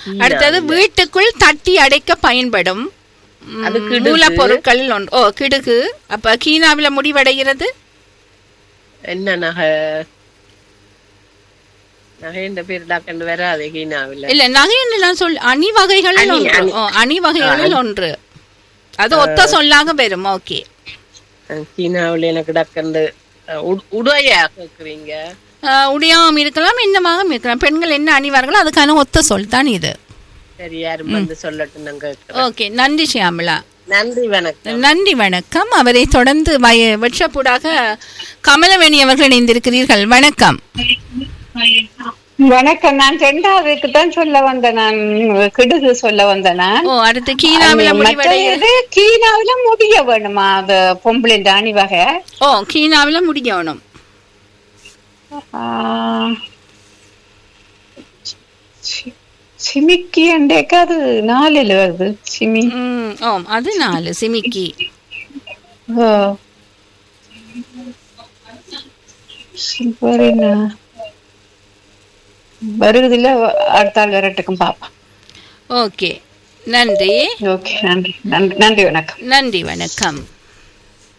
அடுத்தது வீட்டுக்குள் தட்டி அடைக்க பயன்படும் ம், அது கிடுகு. மூலப்பொருட்கள் ஒன்று ஓ கிடுகு அப்ப கீனாவில முடிவடைகிறது என்ன நகை நகை இந்த பேர் டாக்கண்டு வராது கீனாவில் இல்ல நகைன்னு நான் சொல் அணி வகைகளில் அணி, ஒன்று அணி. ஓ, அணி வகைகளில் ஒன்று அது ஒத்த சொல்லாக வரும் ஓகே கீனாவில் எனக்கு டக்கண்டு உடையா கேக்குறீங்க உடையாம இருக்கலாம் என்னமாக இருக்கலாம் பெண்கள் என்ன அணிவார்களோ அதுக்கான ஒத்த சொல் தான் இது சரி யாரும் வந்து சொல்லட்டும் நாங்க கேட்கிறோம். ஓகே நன்றி ஷியாமலா நன்றி வணக்கம் நன்றி வணக்கம் அவரை தொடர்ந்து வய வெற்றப்பூடாக கமலவேணி அவர்கள் இணைந்திருக்கிறீர்கள் வணக்கம் வணக்கம் நான் ரெண்டாவதுக்கு தான் சொல்ல வந்தேன் நான் கிடுகு சொல்ல வந்தேன் நான் ஓ அடுத்து கீனாவில முடிவடைய மற்றது கீனாவில முடிய வேணுமா அது பொம்பளை அணி வகை ஓ கீனாவில முடியணும் ஆ, சி- சிமிக்கி அண்டேக்கா அது நாலுல வருது சிமி ம், ஓம் அது நாலு சிமிக்கி ஓ சில்வர் என்ன வருகுதுல அடுத்த ஆள் வரட்டுக்கும் பாப்பா ஓகே நன்றி ஓகே நன்றி நன்றி நன்றி வணக்கம் நன்றி வணக்கம்